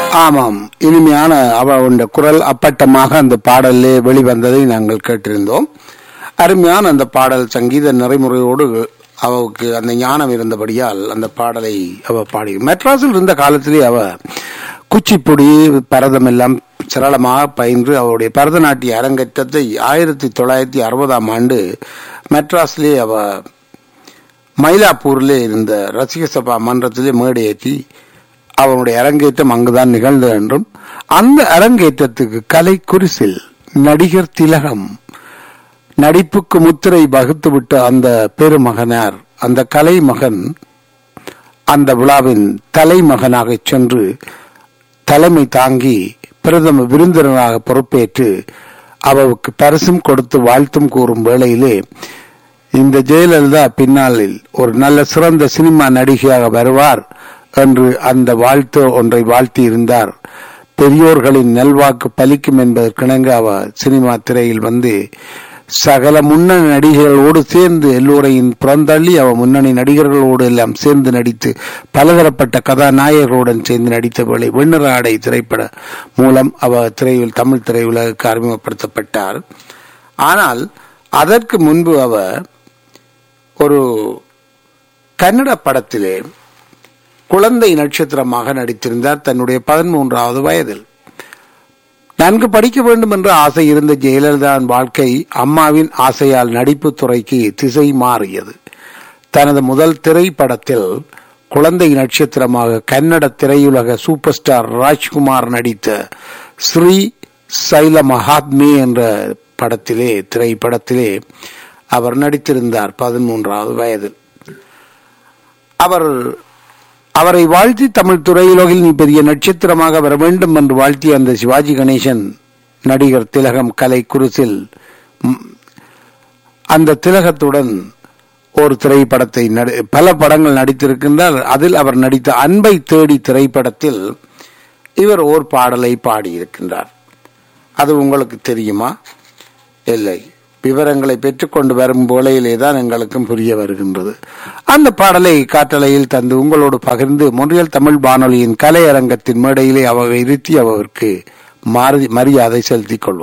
ஆமாம் இனிமையான அவளுடைய குரல் அப்பட்டமாக அந்த பாடலிலே வெளிவந்ததை நாங்கள் கேட்டிருந்தோம் அருமையான அந்த பாடல் சங்கீத நிறைமுறையோடு அவளுக்கு அந்த ஞானம் இருந்தபடியால் அந்த பாடலை அவ பாடி மெட்ராஸில் இருந்த காலத்திலே அவ குச்சிப்புடி பரதம் எல்லாம் சரளமாக பயின்று அவருடைய பரதநாட்டிய அரங்கேற்றத்தை ஆயிரத்தி தொள்ளாயிரத்தி அறுபதாம் ஆண்டு மெட்ராஸிலே அவ மயிலாப்பூரிலே இருந்த ரசிக சபா மன்றத்திலே மேடையேற்றி அவனுடைய அரங்கேற்றம் அங்குதான் நிகழ்ந்தது என்றும் அந்த அரங்கேற்றத்துக்கு கலை குரிசில் நடிகர் திலகம் நடிப்புக்கு முத்திரை வகுத்துவிட்ட அந்த பெருமகனார் அந்த கலை மகன் அந்த விழாவின் தலைமகனாக சென்று தலைமை தாங்கி பிரதம விருந்தினராக பொறுப்பேற்று அவருக்கு பரிசும் கொடுத்து வாழ்த்தும் கூறும் வேளையிலே இந்த ஜெயலலிதா பின்னாளில் ஒரு நல்ல சிறந்த சினிமா நடிகையாக வருவார் என்று அந்த வாழ்த்து ஒன்றை வாழ்த்தி இருந்தார் பெரியோர்களின் நல்வாக்கு பலிக்கும் என்பதற்கிணங்க அவ சினிமா திரையில் வந்து சகல முன்னணி நடிகர்களோடு சேர்ந்து எல்லோரையும் புறந்தள்ளி அவ முன்னணி நடிகர்களோடு எல்லாம் சேர்ந்து நடித்து பலதரப்பட்ட கதாநாயகர்களுடன் சேர்ந்து நடித்த வேளை வெண்ணிற ஆடை திரைப்பட மூலம் அவ திரையில் தமிழ் திரையுலகுக்கு அறிமுகப்படுத்தப்பட்டார் ஆனால் அதற்கு முன்பு அவ ஒரு கன்னட படத்திலே குழந்தை நட்சத்திரமாக நடித்திருந்தார் தன்னுடைய பதிமூன்றாவது வயதில் நன்கு படிக்க வேண்டும் என்ற ஆசை இருந்த ஜெயலலிதாவின் வாழ்க்கை அம்மாவின் ஆசையால் நடிப்பு துறைக்கு திசை மாறியது தனது முதல் திரைப்படத்தில் குழந்தை நட்சத்திரமாக கன்னட திரையுலக சூப்பர் ஸ்டார் ராஜ்குமார் நடித்த ஸ்ரீ சைல மகாத்மே என்ற படத்திலே திரைப்படத்திலே அவர் நடித்திருந்தார் பதிமூன்றாவது வயதில் அவர் அவரை வாழ்த்தி தமிழ் துறையுலகில் நீ பெரிய நட்சத்திரமாக வர வேண்டும் என்று வாழ்த்திய அந்த சிவாஜி கணேசன் நடிகர் திலகம் கலை குருசில் அந்த திலகத்துடன் ஒரு திரைப்படத்தை பல படங்கள் நடித்திருக்கின்றார் அதில் அவர் நடித்த அன்பை தேடி திரைப்படத்தில் இவர் ஓர் பாடலை பாடியிருக்கின்றார் அது உங்களுக்கு தெரியுமா இல்லை விவரங்களை பெற்றுக்கொண்டு வரும் வேளையிலே தான் எங்களுக்கும் புரிய வருகின்றது அந்த பாடலை காற்றலையில் தந்து உங்களோடு பகிர்ந்து மொன்றியல் தமிழ் வானொலியின் கலையரங்கத்தின் மேடையிலே அவரை இருத்தி அவருக்கு மரியாதை செலுத்திக் கொள்வோம்